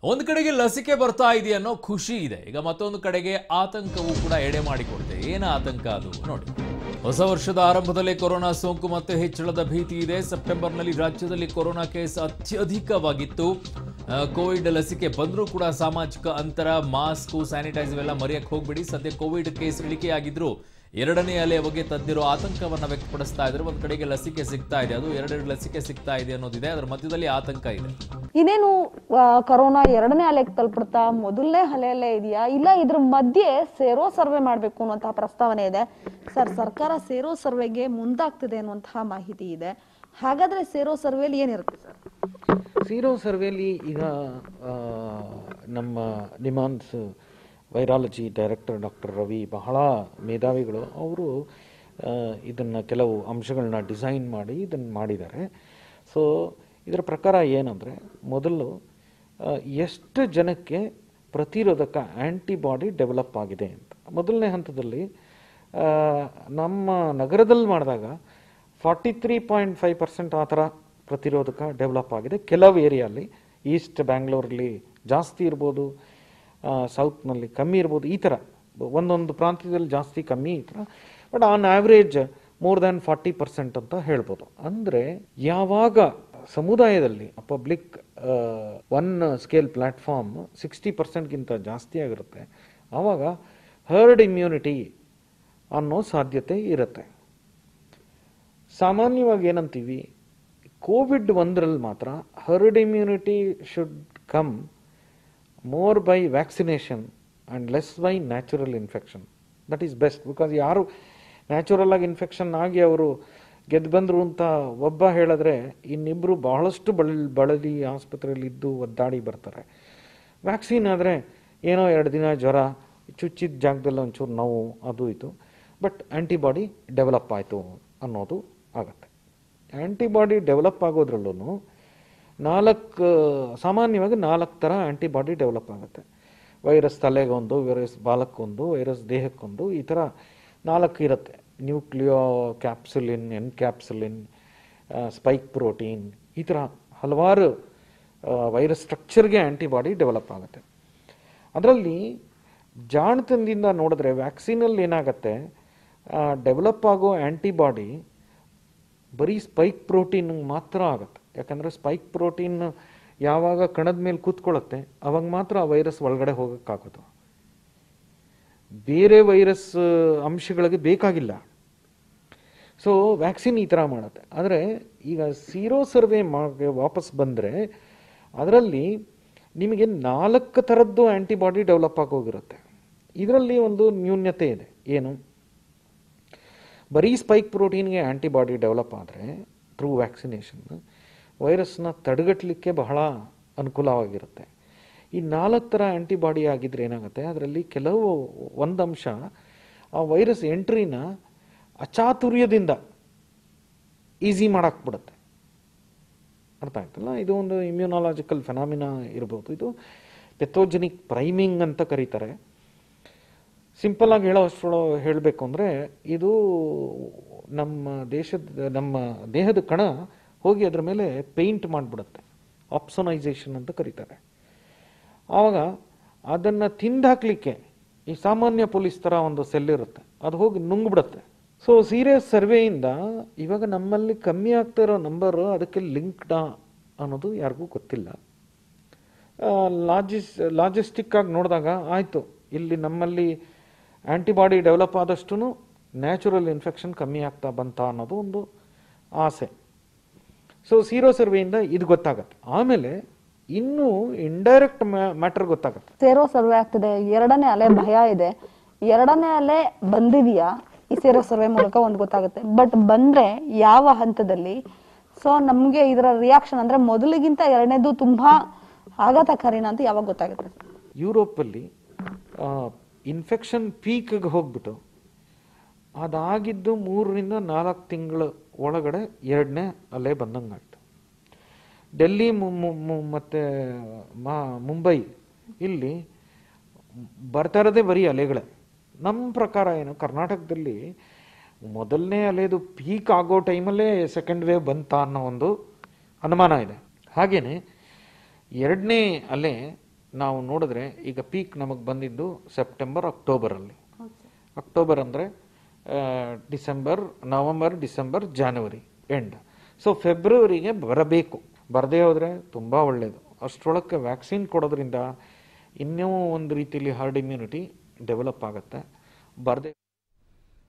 ಒಂದು ಕಡೆಗೆ ಲಸಿಕೆ ಬರ್ತಾ ಇದೆ ಅನ್ನೋ ಖುಷಿ ಇದೆ ಈಗ ಮತ್ತೊಂದು ಕಡೆಗೆ ಆತಂಕವೂ ಕೂಡ ಎಡೆ ಮಾಡಿಕೊಡುತ್ತೆ ಏನು ಆತಂಕ ಅದು ನೋಡಿ ಹೊಸ ವರ್ಷದ ಆರಂಭದಲ್ಲೇ ಕೊರೋನಾ ಸೋಂಕು ಮತ್ತೆ ಹೆಚ್ಚಳದ ಭೀತಿ ಇದೆ ಸೆಪ್ಟೆಂಬರ್ನಲ್ಲಿ ರಾಜ್ಯದಲ್ಲಿ ಕೊರೋನಾ ಕೇಸ್ ಅತ್ಯಧಿಕವಾಗಿತ್ತು ಆ, ಕೋವಿಡ್ ಲಸಿಕೆ ಬಂದರೂ ಕೂಡ ಸಾಮಾಜಿಕ ಅಂತರ ಮಾಸ್ಕ್ ಸ್ಯಾನಿಟೈಸ್ ಇವೆಲ್ಲ ಮರೆಯಕ್ಕೆ ಹೋಗ್ಬಿಡಿ ಸದ್ಯ ಕೋವಿಡ್ ಕೇಸ್ ಇಳಿಕೆಯಾಗಿದ್ರು ಎರಡನೇ ಅಲೆಯ ಬಗ್ಗೆ ತಜ್ಞರು ಆತಂಕವನ್ನ ವ್ಯಕ್ತಪಡಿಸ್ತಾ ಇದ್ದಾರೆ ಒಂದ್ ಕಡೆಗೆ ಲಸಿಕೆ ಸಿಗ್ತಾ ಇದೆ ಅದು ಎರಡೆರಡು ಲಸಿಕೆ ಸಿಗ್ತಾ ಇದೆ ಅನ್ನೋದಿದೆ ಅದರ ಮಧ್ಯದಲ್ಲಿ ಆತಂಕ ಇದೆ ಇದೇನು ಆ, ಕರೋನಾ ಎರಡನೇ ಅಲೆಗೆ ತಲುಪಿಡ್ತಾ ಮೊದಲನೇ ಅಲೆಯಲ್ಲೇ ಇದೆಯಾ ಇಲ್ಲ ಇದ್ರ ಮಧ್ಯೆ ಸೇರೋ ಸರ್ವೆ ಮಾಡಬೇಕು ಅನ್ನುವಂತಹ ಪ್ರಸ್ತಾವನೆ ಇದೆ ಸರ್ ಸರ್ಕಾರ ಸೇರೋ ಸರ್ವೆಗೆ ಮುಂದಾಗ್ತಿದೆ ಅನ್ನುವಂತಹ ಮಾಹಿತಿ ಇದೆ ಹಾಗಾದ್ರೆ ಸೇರೋ ಸರ್ವೆಲಿ ಏನಿರುತ್ತೆ ಸರ್ ಸೀರೋ ಸರ್ವೆಲಿ ಈಗ ಆ, ನಮ್ಮ NIMHANS virology director doctor Ravi ಬಹಳ ಮೇಧಾವಿಗಳು ಅವರು ಇದನ್ನು ಕೆಲವು ಅಂಶಗಳನ್ನ ಡಿಸೈನ್ ಮಾಡಿ ಇದನ್ನು ಮಾಡಿದ್ದಾರೆ ಸೊ ಇದರ ಪ್ರಕಾರ ಏನಂದರೆ ಮೊದಲು ಆ, ಎಷ್ಟು ಜನಕ್ಕೆ ಪ್ರತಿರೋಧಕ ಆ್ಯಂಟಿಬಾಡಿ ಡೆವಲಪ್ ಆಗಿದೆ ಅಂತ ಮೊದಲನೇ ಹಂತದಲ್ಲಿ ಆ, ನಮ್ಮ ನಗರದಲ್ಲಿ ಮಾಡಿದಾಗ forty three point five percent ಆ ಥರ ಪ್ರತಿರೋಧಕ ಡೆವಲಪ್ ಆಗಿದೆ ಕೆಲವು ಏರಿಯಲ್ಲಿ ಈಸ್ಟ್ ಬ್ಯಾಂಗ್ಳೂರಲ್ಲಿ ಜಾಸ್ತಿ ಇರ್ಬೋದು ಸೌತ್ನಲ್ಲಿ ಕಮ್ಮಿ ಇರ್ಬೋದು ಈ ಥರ ಒಂದೊಂದು ಪ್ರಾಂತ್ಯದಲ್ಲಿ ಜಾಸ್ತಿ ಕಮ್ಮಿ ಈ ಥರ but on average more than forty percent ಅಂತ ಹೇಳ್ಬೋದು ಅಂದರೆ ಯಾವಾಗ ಸಮುದಾಯದಲ್ಲಿ public one scale platform sixty ಪರ್ಸೆಂಟ್ಗಿಂತ ಜಾಸ್ತಿ ಆಗಿರುತ್ತೆ ಆವಾಗ ಹರ್ಡ್ ಇಮ್ಯುನಿಟಿ ಅನ್ನೋ ಸಾಧ್ಯತೆ ಇರುತ್ತೆ ಸಾಮಾನ್ಯವಾಗಿ ಏನಂತೀವಿ ಕೋವಿಡ್ ಒಂದರಲ್ಲಿ ಮಾತ್ರ herd immunity should come more by vaccination and less by natural infection that is best because ಯಾರು ನ್ಯಾಚುರಲ್ ಆಗಿ ಇನ್ಫೆಕ್ಷನ್ ಆಗಿ ಅವರು ಗೆದ್ದು ಬಂದರು ಅಂತ ಒಬ್ಬ ಹೇಳಿದ್ರೆ ಇನ್ನಿಬ್ಬರು ಬಹಳಷ್ಟು ಬಳ ಬಳಲಿ ಆಸ್ಪತ್ರೆಯಲ್ಲಿ ಇದ್ದು ಒದ್ದಾಡಿ ಬರ್ತಾರೆ ವ್ಯಾಕ್ಸಿನ್ ಆದರೆ ಏನೋ ಎರಡು ದಿನ ಜ್ವರ ಚುಚ್ಚಿದ ಜಾಗದಲ್ಲಿ ಒಂಚೂರು ನೋವು ಅದು ಇದು ಬಟ್ ಆ್ಯಂಟಿಬಾಡಿ ಡೆವಲಪ್ ಆಯಿತು ಅನ್ನೋದು ಆಗತ್ತೆ ಆ್ಯಂಟಿಬಾಡಿ ಡೆವಲಪ್ ಆಗೋದ್ರಲ್ಲೂ ನಾಲ್ಕು ಸಾಮಾನ್ಯವಾಗಿ ನಾಲ್ಕು ಥರ ಆ್ಯಂಟಿಬಾಡಿ ಡೆವಲಪ್ ಆಗುತ್ತೆ ವೈರಸ್ ತಲೆಗೊಂದು ವೈರಸ್ ಬಾಲಕ್ಕೊಂದು ವೈರಸ್ ದೇಹಕ್ಕೊಂದು ಈ ಥರ ನಾಲ್ಕು ಇರುತ್ತೆ ನ್ಯೂಕ್ಲಿಯೋ ಕ್ಯಾಪ್ಸುಲಿನ್ ಎನ್ ಕ್ಯಾಪ್ಸುಲಿನ್ ಸ್ಪೈಕ್ ಪ್ರೋಟೀನ್ ಈ ಥರ ಹಲವಾರು ವೈರಸ್ ಸ್ಟ್ರಕ್ಚರ್ಗೆ ಆ್ಯಂಟಿಬಾಡಿ ಡೆವಲಪ್ ಆಗುತ್ತೆ ಅದರಲ್ಲಿ ಜಾಣತನದಿಂದ ನೋಡಿದ್ರೆ ವ್ಯಾಕ್ಸಿನಲ್ಲಿ ಏನಾಗುತ್ತೆ ಡೆವಲಪ್ ಆಗೋ ಆ್ಯಂಟಿಬಾಡಿ ಬರೀ ಸ್ಪೈಕ್ ಪ್ರೋಟೀನ್ ಮಾತ್ರ ಆಗುತ್ತೆ ಯಾಕಂದರೆ ಸ್ಪೈಕ್ ಪ್ರೋಟೀನ್ ಯಾವಾಗ ಕಣದ ಮೇಲೆ ಕೂತ್ಕೊಳ್ಳುತ್ತೆ ಅವಾಗ ಮಾತ್ರ ಆ ವೈರಸ್ ಒಳಗಡೆ ಹೋಗೋಕ್ಕಾಗೋದು ಬೇರೆ ವೈರಸ್ ಅಂಶಗಳಿಗೆ ಬೇಕಾಗಿಲ್ಲ ಸೊ ವ್ಯಾಕ್ಸಿನ್ ಈ ಥರ ಮಾಡುತ್ತೆ ಆದರೆ ಈಗ ಸೀರೋ ಸರ್ವೆ ಮಾಡಿ ವಾಪಸ್ ಬಂದರೆ ಅದರಲ್ಲಿ ನಿಮಗೆ ನಾಲ್ಕು ಥರದ್ದು ಆ್ಯಂಟಿಬಾಡಿ ಡೆವಲಪ್ ಆಗೋಗಿರುತ್ತೆ ಇದರಲ್ಲಿ ಒಂದು ನ್ಯೂನ್ಯತೆ ಇದೆ ಏನು ಬರೀ ಸ್ಪೈಕ್ ಪ್ರೋಟೀನ್ಗೆ ಆ್ಯಂಟಿಬಾಡಿ ಡೆವಲಪ್ ಆದರೆ ಥ್ರೂ ವ್ಯಾಕ್ಸಿನೇಷನ್ ವೈರಸ್ನ ತಡೆಗಟ್ಟಲಿಕ್ಕೆ ಬಹಳ ಅನುಕೂಲವಾಗಿರುತ್ತೆ ಈ ನಾಲ್ಕು ಥರ ಆ್ಯಂಟಿಬಾಡಿ ಆಗಿದ್ರೆ ಏನಾಗುತ್ತೆ ಅದರಲ್ಲಿ ಕೆಲವು ಒಂದು ಅಂಶ ಆ ವೈರಸ್ ಎಂಟ್ರಿನ ಅಚಾತುರ್ಯದಿಂದ ಈಸಿ ಮಾಡಾಕ್ಬಿಡುತ್ತೆ ಅರ್ಥ ಆಯ್ತಲ್ಲ ಇದು ಒಂದು ಇಮ್ಯುನಾಲಜಿಕಲ್ ಫೆನಾಮಿನಾ ಇರ್ಬೋದು ಇದು ಪೆಥೋಜೆನಿಕ್ ಪ್ರೈಮಿಂಗ್ ಅಂತ ಕರೀತಾರೆ ಸಿಂಪಲ್ ಆಗಿ ಹೇಳೋಷ್ಟು ಹೇಳಬೇಕು ಅಂದರೆ ಇದು ನಮ್ಮ ದೇಶದ ನಮ್ಮ ದೇಹದ ಕಣ ಹೋಗಿ ಅದರ ಮೇಲೆ ಪೇಂಟ್ ಮಾಡಿಬಿಡುತ್ತೆ ಆಪ್ಸೊನೈಸೇಷನ್ ಅಂತ ಕರೀತಾರೆ ಆವಾಗ ಅದನ್ನು ತಿಂದಾಕ್ಲಿಕ್ಕೆ ಈ ಸಾಮಾನ್ಯ ಪೊಲೀಸ್ ಥರ ಒಂದು ಸೆಲ್ ಇರುತ್ತೆ ಅದು ಹೋಗಿ ನುಂಗ್ಬಿಡುತ್ತೆ ಸೊ ಸೀರಿಯಸ್ ಸರ್ವೆಯಿಂದ ಇವಾಗ ನಮ್ಮಲ್ಲಿ ಕಮ್ಮಿ ಆಗ್ತಾ ಇರೋ ನಂಬರು ಅದಕ್ಕೆ ಲಿಂಕ್ಡಾ ಅನ್ನೋದು ಯಾರಿಗೂ ಗೊತ್ತಿಲ್ಲ ಲಾಜಿಸ್ ಲಾಜಿಸ್ಟಿಕ್ ಆಗಿ ನೋಡಿದಾಗ ಆಯಿತು ಇಲ್ಲಿ ನಮ್ಮಲ್ಲಿ ಆ್ಯಂಟಿಬಾಡಿ ಡೆವಲಪ್ ಆದಷ್ಟು ನ್ಯಾಚುರಲ್ ಇನ್ಫೆಕ್ಷನ್ ಕಮ್ಮಿ ಆಗ್ತಾ ಬಂತ ಅನ್ನೋದು ಒಂದು ಆಸೆ ಸೊ ಸೀರೋ ಸರ್ವೆಯಿಂದ ಇದು ಗೊತ್ತಾಗತ್ತೆ ಆಮೇಲೆ ಇನ್ನೂ ಇಂಡೈರೆಕ್ಟ್ ಮ್ಯಾಟರ್ ಗೊತ್ತಾಗತ್ತೆ ಸೇರೋ ಸರ್ವೆ ಆಗ್ತಿದೆ ಎರಡನೇ ಅಲೆ ಭಯ ಇದೆ ಎರಡನೇ ಅಲೆ ಬಂದಿದೆಯಾ ಈ ಸೇರೋ ಸರ್ವೆ ಮೂಲಕ ಒಂದು ಗೊತ್ತಾಗುತ್ತೆ ಬಟ್ ಬಂದ್ರೆ ಯಾವ ಹಂತದಲ್ಲಿ ಸೊ ನಮ್ಗೆ ಇದರ ರಿಯಾಕ್ಷನ್ ಅಂದ್ರೆ ಮೊದಲಿಗಿಂತ ಎರಡನೇದು ತುಂಬಾ ಆಘಾತಕಾರಿನ ಅಂತ ಯಾವಾಗ ಗೊತ್ತಾಗುತ್ತೆ ಯುರೋಪಲ್ಲಿ ಇನ್ಫೆಕ್ಷನ್ ಪೀಕ್ಗೆ ಹೋಗ್ಬಿಟ್ಟು ಅದಾಗಿದ್ದು ಮೂರರಿಂದ ನಾಲ್ಕು ತಿಂಗಳ ಒಳಗಡೆ ಎರಡನೇ ಅಲೆ ಬಂದಂಗಾಯ್ತು ಡೆಲ್ಲಿ ಮು- ಮು- ಮು- ಮತ್ತೆ ಮಾ ಮುಂಬೈ ಇಲ್ಲಿ ಬರ್ತಾ ಇರೋದೇ ಬರೀ ಅಲೆಗಳೇ ನಮ್ಮ ಪ್ರಕಾರ ಏನು ಕರ್ನಾಟಕದಲ್ಲಿ ಮೊದಲನೇ ಅಲೆದು ಪೀಕ್ ಆಗೋ ಟೈಮಲ್ಲೇ ಸೆಕೆಂಡ್ ವೇವ್ ಬಂತಾ ಅನ್ನೋ ಒಂದು ಅನುಮಾನ ಇದೆ ಹಾಗೇನೆ ಎರಡನೇ ಅಲೆ ನಾವು ನೋಡಿದ್ರೆ ಈಗ ಪೀಕ್ ನಮಗೆ ಬಂದಿದ್ದು ಸೆಪ್ಟೆಂಬರ್ ಅಕ್ಟೋಬರಲ್ಲಿ ಅಕ್ಟೋಬರ್ ಅಂದರೆ December November December January end so ಫೆಬ್ರವರಿಗೆ ಬರಬೇಕು ಬರದೇ ಹೋದರೆ ತುಂಬ ಒಳ್ಳೆಯದು ಅಷ್ಟರೊಳಕ್ಕೆ ವ್ಯಾಕ್ಸಿನ್ ಕೊಡೋದ್ರಿಂದ ಇನ್ನೂ ಒಂದು ರೀತಿಯಲ್ಲಿ ಹರ್ಡ್ ಇಮ್ಯುನಿಟಿ ಡೆವಲಪ್ ಆಗುತ್ತೆ ಬರದೇ